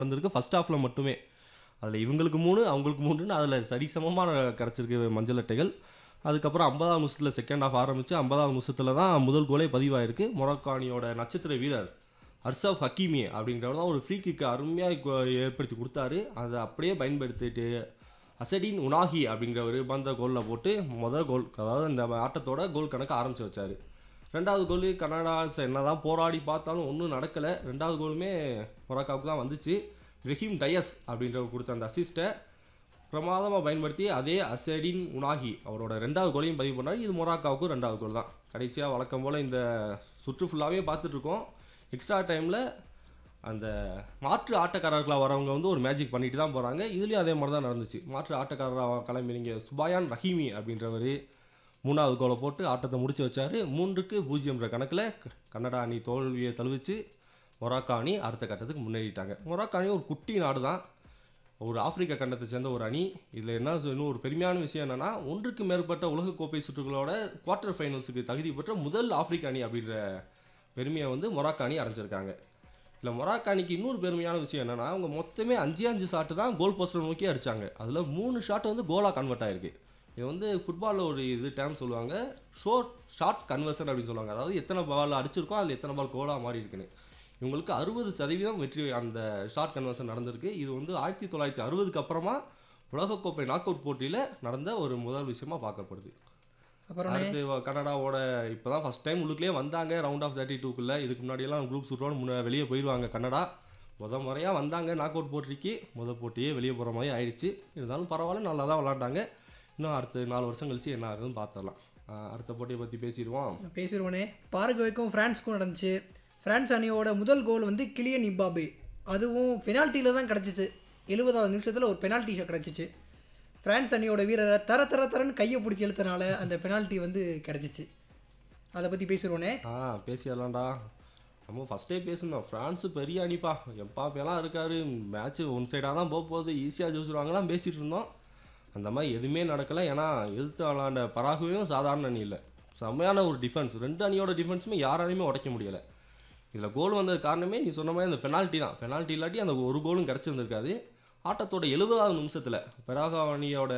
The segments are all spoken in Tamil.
வந்திருக்கு ஃபர்ஸ்ட் ஹாஃப்ல மட்டுமே அதில் இவங்களுக்கு மூணு அவங்களுக்கு மூணுன்னு அதில் சரிசமமாக கிடச்சிருக்கு மஞ்சள் அட்டைகள் அதுக்கப்புறம் ஐம்பதாவது நிமிஷத்தில் செகண்ட் ஹாஃப் ஆரம்பித்து ஐம்பதாவது நிமிஷத்தில் தான் முதல் கோலே பதிவாயிருக்கு மொரக்கானியோட நட்சத்திர வீரர் அர்சப் ஹக்கீமி அப்படின்றவர் தான் ஒரு ஃப்ரீ கிக்கு அருமையாக ஏற்படுத்தி கொடுத்தாரு அதை அப்படியே பயன்படுத்திட்டு அசடின் உனாஹி அப்படிங்கிறவர் பந்த கோலில் போட்டு மொதல் கோல் அதாவது இந்த ஆட்டத்தோட கோல் கணக்கு ஆரம்பித்து வச்சார் ரெண்டாவது கோல் கனடா என்னதான் போராடி பார்த்தாலும் ஒன்றும் நடக்கலை ரெண்டாவது கோலுமே மொராக்காவுக்கு தான் வந்துச்சு ரஹீம் டயஸ் அப்படின்றவர் கொடுத்த அந்த அசிஸ்ட்டை பிரமாதமாக பயன்படுத்தி அதே அசடின் உனாகி அவரோட ரெண்டாவது கோலையும் பதிவு பண்ணார் இது மொராக்காவுக்கும் ரெண்டாவது கோல் தான் கடைசியாக வழக்கம் போல் இந்த சுற்று ஃபுல்லாகவே பார்த்துட்ருக்கோம் எக்ஸ்ட்ரா டைமில் அந்த மாற்று ஆட்டக்காரர்களாக வரவங்க வந்து ஒரு மேஜிக் பண்ணிட்டு தான் போகிறாங்க இதுலேயும் அதே மாதிரி தான் நடந்துச்சு மாற்று ஆட்டக்காரராக கிளம்பி நீங்கள் சுபாயான் ரஹீமி அப்படின்றவர் மூணாவது கோலை போட்டு ஆட்டத்தை முடிச்சு வச்சாரு மூன்றுக்கு பூஜ்ஜியம்ன்ற கணக்கில் க- கன்னடா அணி தோல்வியை தழுவிச்சு மொராக்கா அணி அடுத்த கட்டத்துக்கு முன்னேறிட்டாங்க மொராக்கா அணி ஒரு குட்டி நாடு தான் ஒரு ஆப்பிரிக்கா கண்டத்தை சேர்ந்த ஒரு அணி இதில் என்ன சொ- இன்னும் ஒரு பெருமையான விஷயம் என்னன்னா ஒன்றுக்கு மேற்பட்ட உலகக்கோப்பை சுற்றுகளோட குவார்ட்டர் ஃபைனல்ஸுக்கு தகுதி பெற்ற முதல் ஆப்பிரிக்க அணி அப்படின்ற பெருமையை வந்து மொராக்கா அணி அடைஞ்சிருக்காங்க இல்லை மொராக்கா அணிக்கு இன்னொரு பெருமையான விஷயம் என்னன்னா அவங்க மொத்தமே அஞ்சு அஞ்சு ஷாட்டு தான் கோல் போஸ்டர் நோக்கி அடிச்சாங்க அதில் மூணு ஷாட் வந்து கோலாக கன்வெர்ட் ஆயிருக்கு இது வந்து ஃபுட்பாலில் ஒரு இது டேம் சொல்லுவாங்க ஷோர்ட் ஷார்ட் கன்வர்ஷன் அப்படின்னு சொல்லுவாங்க அதாவது எத்தனை பால் அடிச்சிருக்கோ அதில் எத்தனை பால் கோலாக மாறி இருக்குன்னு இவங்களுக்கு அறுபது சதவீதம் வெற்றி அந்த ஷார்ட் கன்வர்ஷன் நடந்திருக்கு இது வந்து ஆயிரத்தி தொள்ளாயிரத்தி அறுபதுக்கு அப்புறமா உலகக்கோப்பை நாக் அவுட் போட்டியில் நடந்த ஒரு முதல் விஷயமா பார்க்கப்படுது அப்புறம் அடுத்து வ- கனடாவோட இப்போ தான் ஃபஸ்ட் டைம் உள்ளுக்குள்ளே வந்தாங்க ரவுண்ட் ஆஃப் தேர்ட்டி டூக்குள்ளே இதுக்கு முன்னாடியெல்லாம் குரூப் சுற்றோட முன்ன வெளியே போயிடுவாங்க கனடா முத முறையாக வந்தாங்க நாக் அவுட் போட்டிக்கு முத போட்டியே வெளியே போகிற மாதிரி ஆயிடுச்சு இருந்தாலும் பரவாயில்ல நல்லா தான் விளாண்டாங்க இன்னும் அடுத்த நாலு வருஷம் கழிச்சு என்ன ஆகுதுன்னு பார்த்துடலாம் ஆஹ் அடுத்த போட்டியை பற்றி பேசிடுவோம் பேசிடுவோனே பாரகுவைக்கும் ஃப்ரான்ஸ்க்கும் நடந்துச்சு ஃப்ரான்ஸ் அணியோட முதல் கோல் வந்து கிலியன் இம்பாபே அதுவும் பெனால்ட்டியில் தான் கிடச்சிச்சு எழுபதாவது நிமிஷத்தில் ஒரு பெனால்ட்டி கிடச்சிச்சு ஃப்ரான்ஸ் அணியோட வீரரை தர தர தரன்னு கையை பிடிச்சி இழுத்தனால அந்த பெனால்ட்டி வந்து கிடச்சிச்சு அதை பற்றி பேசிடுவோனே ஆ பேசிடலாம்டா நம்ம ஃபஸ்ட்டே பேசணும் ஃப்ரான்ஸு பெரிய அணிப்பா எம்பாப்பெல்லாம் இருக்காரு மேட்ச்சு ஒன் சைடாக தான் போக போகுது ஈஸியாக ஜெயிச்சிருவாங்கலாம் பேசிகிட்டு இருந்தோம் அந்த மாதிரி எதுவுமே நடக்கலை ஏன்னா எதிர்த்து விளாண்ட பராகுவையும் சாதாரண அணி இல்லை செம்மையான ஒரு டிஃபென்ஸ் ரெண்டு அணியோட டிஃபென்ஸுமே யாராலையுமே உடைக்க முடியலை இதில் கோல் வந்தது காரணமே நீ சொன்ன மாதிரி அந்த பெனால்ட்டி தான் பெனால்ட்டி இல்லாட்டி அந்த ஒரு கோலும் கிடச்சிருந்துருக்காது ஆட்டத்தோட எழுபதாவது நிமிஷத்தில் பெராகா அணியோட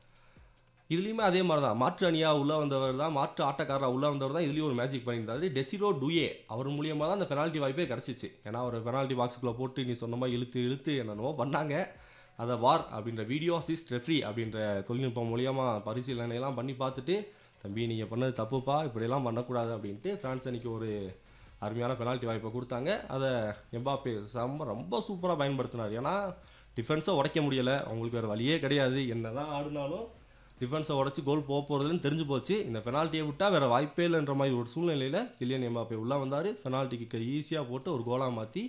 இதுலேயுமே அதே மாதிரி தான் மாற்று அணியாக உள்ளே வந்தவர் தான் மாற்று ஆட்டக்காரராக உள்ளே வந்தவர் தான் இதுலேயும் ஒரு மேஜிக் பண்ணியிருந்தாரு டெசிரோ டுயே அவர் மூலியமாக தான் அந்த பெனால்ட்டி வாய்ப்பே கிடச்சிச்சு ஏன்னா அவர் பெனால்ட்டி பாக்ஸுக்குள்ளே போட்டு நீ சொன்ன மாதிரி இழுத்து இழுத்து என்னென்னமோ பண்ணாங்க அதை வார் அப்படின்ற வீடியோ அசிஸ்ட் ரெஃப்ரி அப்படின்ற தொழில்நுட்பம் மூலியமாக பரிசீலனையெல்லாம் பண்ணி பார்த்துட்டு தம்பி நீங்கள் பண்ணது தப்புப்பா இப்படியெல்லாம் பண்ணக்கூடாது அப்படின்ட்டு ஃப்ரான்ஸ் அணிக்கு ஒரு அருமையான பெனால்ட்டி வாய்ப்பை கொடுத்தாங்க அதை எம்பாப்பே செம்ம ரொம்ப சூப்பராக பயன்படுத்தினார் ஏன்னா டிஃபென்ஸை உடைக்க முடியலை அவங்களுக்கு வேறு வழியே கிடையாது என்ன தான் ஆடினாலும் டிஃபென்ஸை உடச்சி கோல் போக போகிறதுன்னு தெரிஞ்சு போச்சு இந்த பெனால்ட்டியை விட்டால் வேறு வாய்ப்பே இல்லைன்ற மாதிரி ஒரு சூழ்நிலையில் கில்லியன் எம்பாப்பே உள்ளே வந்தார் பெனால்ட்டி கிக்கை ஈஸியாக போட்டு ஒரு கோலாக மாற்றி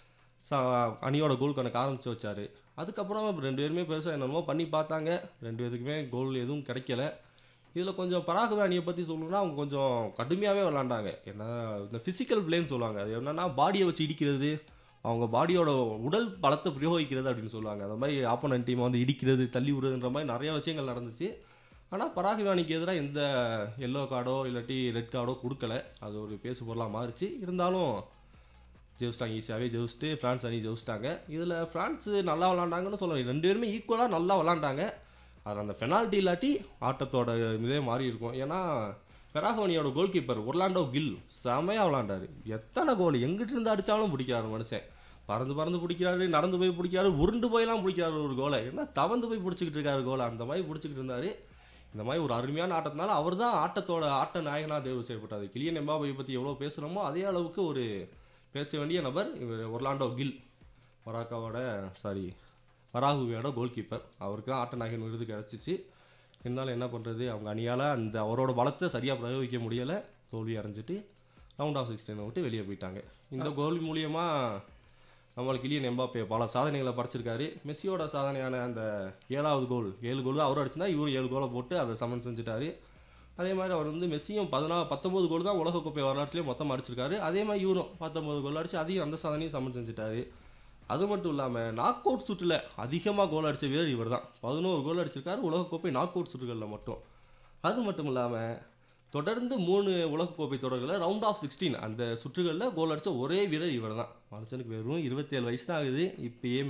சா அணியோட கோல் கணக்கு ஆரம்பித்து வச்சார் அதுக்கப்புறம் ரெண்டு பேருமே பெருசாக என்னென்னமோ பண்ணி பார்த்தாங்க ரெண்டு பேருக்குமே கோல் எதுவும் கிடைக்கல இதில் கொஞ்சம் பராகுவே அணியை பற்றி சொல்லணும்னா அவங்க கொஞ்சம் கடுமையாகவே விளாண்டாங்க ஏன்னா இந்த ஃபிசிக்கல் பிளேன்னு சொல்லுவாங்க அது என்னென்னா பாடியை வச்சு இடிக்கிறது அவங்க பாடியோட உடல் பலத்தை பிரயோகிக்கிறது அப்படின்னு சொல்லுவாங்க அந்த மாதிரி ஆப்போனன்ட் டீமை வந்து இடிக்கிறது தள்ளி விடுறதுன்ற மாதிரி நிறைய விஷயங்கள் நடந்துச்சு ஆனால் பராகுவே அணிக்கு எதிராக எந்த எல்லோ கார்டோ இல்லாட்டி ரெட் கார்டோ கொடுக்கல அது ஒரு பேசு பொருளாக மாறிச்சு இருந்தாலும் ஜெயிச்சிட்டாங்க ஈஸியாகவே ஜெயிச்சிட்டு ஃப்ரான்ஸ் அணி ஜெயிச்சிட்டாங்க இதில் ஃப்ரான்ஸு நல்லா விளாண்டாங்கன்னு சொல்லலாம் ரெண்டு பேருமே ஈக்குவலாக நல்லா விளாண்டாங்க அது அந்த பெனால்ட்டி இல்லாட்டி ஆட்டத்தோட இதே மாறி இருக்கும் ஏன்னா பெராகோனியோட கோல் கீப்பர் ஒர்லாண்டோ கில் செமையாக விளாண்டாரு எத்தனை கோல் எங்கிட்டு இருந்து அடித்தாலும் பிடிக்கிறாரு மனுஷன் பறந்து பறந்து பிடிக்கிறாரு நடந்து போய் பிடிக்கிறாரு உருண்டு போயெல்லாம் பிடிக்கிறாரு ஒரு கோலை ஏன்னா தவந்து போய் பிடிச்சிக்கிட்டு இருக்காரு கோலை அந்த மாதிரி பிடிச்சிக்கிட்டு இருந்தாரு இந்த மாதிரி ஒரு அருமையான ஆட்டத்தினால அவர் தான் ஆட்டத்தோட ஆட்ட நாயகனாக தேர்வு செய்யப்பட்டார் கிலியன் எம்பாபை பற்றி எவ்வளோ பேசுகிறோமோ அதே அளவுக்கு ஒரு பேச வேண்டிய நபர் இவர் ஒர்லாண்டோ கில் மொராக்காவோட சாரி பராகுவியோட கோல் கீப்பர் அவருக்கு தான் ஆட்ட நாயகன் விருது கிடச்சிச்சு இருந்தாலும் என்ன பண்ணுறது அவங்க அணியால் அந்த அவரோட பலத்தை சரியாக பிரயோகிக்க முடியலை தோல்வி அடைஞ்சிட்டு ரவுண்ட் ஆஃப் சிக்ஸ்டீனை விட்டு வெளியே போயிட்டாங்க இந்த கோல் மூலியமாக நம்மளுக்கு கிலியன் எம்பாப்பே பல சாதனைகளை படைச்சிருக்காரு மெஸ்ஸியோட சாதனையான அந்த ஏழாவது கோல் ஏழு கோல் தான் அவர் அடிச்சுனா இவரும் ஏழு கோலை போட்டு அதை சமன் செஞ்சுட்டாரு அதே மாதிரி அவர் வந்து மெஸ்ஸியும் பதினா பத்தொம்போது கோல் தான் உலகக்கோப்பை வரலாற்றுலேயே மொத்தம் அடிச்சிருக்காரு அதே மாதிரி இவரும் பத்தொம்போது கோல் அடிச்சு அதையும் அந்த சாதனையும் சமன் செஞ்சுட்டாரு அது மட்டும் இல்லாமல் நாக் அவுட் சுற்றில் அதிகமாக கோல் அடித்த வீரர் இவர் தான் பதினோரு கோல் அடிச்சிருக்காரு உலகக்கோப்பை நாக் அவுட் சுற்றுகளில் மட்டும் அது மட்டும் இல்லாமல் தொடர்ந்து மூணு உலகக்கோப்பை தொடர்களில் ரவுண்ட் ஆஃப் சிக்ஸ்டீன் அந்த சுற்றுகளில் கோல் அடித்த ஒரே வீரர் இவர் தான் மனுஷனுக்கு வெறும் இருபத்தேழு வயசு தான் ஆகுது இப்பயே